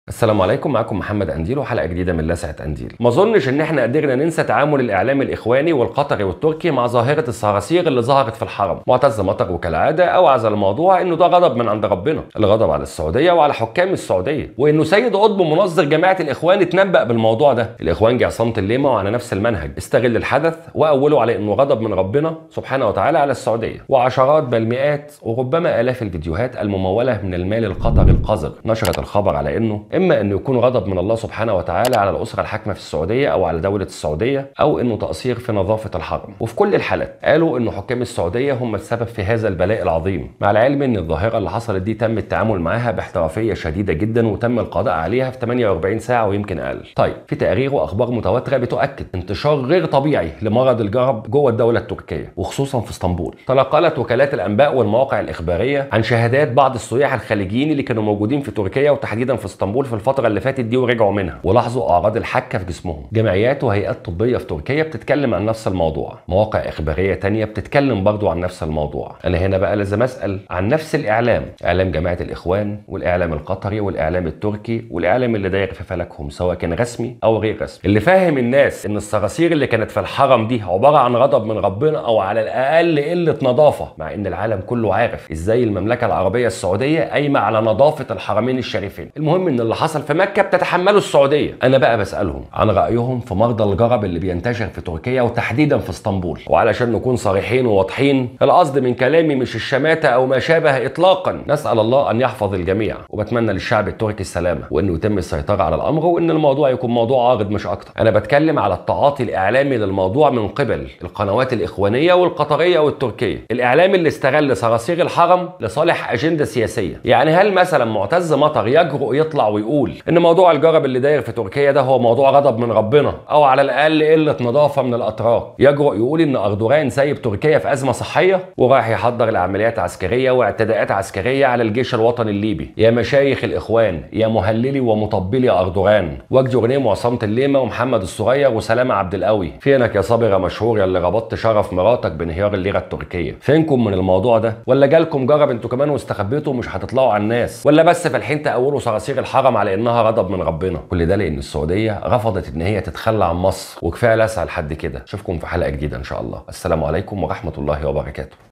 السلام عليكم معكم محمد انديل وحلقه جديده من لسعه انديل ما اظنش ان احنا قدرنا ننسى تعامل الاعلام الاخواني والقطري والتركي مع ظاهره الصراصير اللي ظهرت في الحرم معتز مطر وكالعاده اوعز الموضوع انه ده غضب من عند ربنا الغضب على السعوديه وعلى حكام السعوديه وانه سيد قطب منظر جماعه الاخوان اتنبأ بالموضوع ده الاخوان جه عصامه الليمه وعلى نفس المنهج استغل الحدث واوله على انه غضب من ربنا سبحانه وتعالى على السعوديه وعشرات بل مئات وربما الاف الفيديوهات المموله من المال القطري القذر نشرت الخبر على انه اما انه يكون غضب من الله سبحانه وتعالى على الاسره الحاكمه في السعوديه او على دوله السعوديه او انه تقصير في نظافه الحرم وفي كل الحالات قالوا انه حكام السعوديه هم السبب في هذا البلاء العظيم مع العلم ان الظاهره اللي حصلت دي تم التعامل معاها باحترافيه شديده جدا وتم القضاء عليها في 48 ساعه ويمكن اقل طيب في تقارير واخبار متواتره بتؤكد انتشار غير طبيعي لمرض الجرب جوه الدوله التركيه وخصوصا في اسطنبول تنقلت وكالات الانباء والمواقع الاخباريه عن شهادات بعض السياح الخليجيين اللي كانوا موجودين في تركيا وتحديدا في اسطنبول في الفتره اللي فاتت دي ورجعوا منها ولاحظوا اعراض الحكه في جسمهم جمعيات وهيئات طبيه في تركيا بتتكلم عن نفس الموضوع مواقع اخباريه تانية بتتكلم برضو عن نفس الموضوع انا هنا بقى لازم اسال عن نفس الاعلام اعلام جماعه الاخوان والاعلام القطري والاعلام التركي والاعلام اللي داير في فلكهم سواء كان رسمي او غير رسمي اللي فاهم الناس ان الصراصير اللي كانت في الحرم دي عباره عن غضب من ربنا او على الاقل قله نظافه مع ان العالم كله عارف ازاي المملكه العربيه السعوديه قايمه على نظافه الحرمين الشريفين المهم ان اللي حصل في مكه بتتحمله السعوديه انا بقى بسالهم عن رايهم في مرضى الجرب اللي بينتشر في تركيا وتحديدا في اسطنبول وعلشان نكون صريحين وواضحين القصد من كلامي مش الشماته او ما شابه اطلاقا نسال الله ان يحفظ الجميع وبتمنى للشعب التركي السلامه وانه يتم السيطره على الامر وان الموضوع يكون موضوع عارض مش اكتر انا بتكلم على التعاطي الاعلامي للموضوع من قبل القنوات الاخوانيه والقطريه والتركيه الاعلام اللي استغل صراصير الحرم لصالح اجنده سياسيه يعني هل مثلا معتز مطر يجرؤ يطلع ويقول ان موضوع الجرب اللي داير في تركيا ده هو موضوع غضب من ربنا او على الاقل قله نظافه من الاتراك يجرؤ يقول ان اردوغان سايب تركيا في ازمه صحيه ورايح يحضر لعمليات عسكريه واعتداءات عسكريه على الجيش الوطني الليبي يا مشايخ الاخوان يا مهللي ومطبلي اردوغان وجدي غنيم وعصامه الليمه ومحمد الصغير وسلامه عبد القوي فينك يا صابره مشهور يا اللي ربطت شرف مراتك بانهيار الليره التركيه فينكم من الموضوع ده ولا جالكم جرب انتوا كمان واستخبيتوا ومش هتطلعوا على الناس ولا بس فالحين تقولوا صراصير الحرم على انها غضب من ربنا كل ده لان السعوديه رفضت ان هي تتخلى عن مصر وكفايه لسع لحد كده اشوفكم في حلقه جديده ان شاء الله السلام عليكم ورحمه الله وبركاته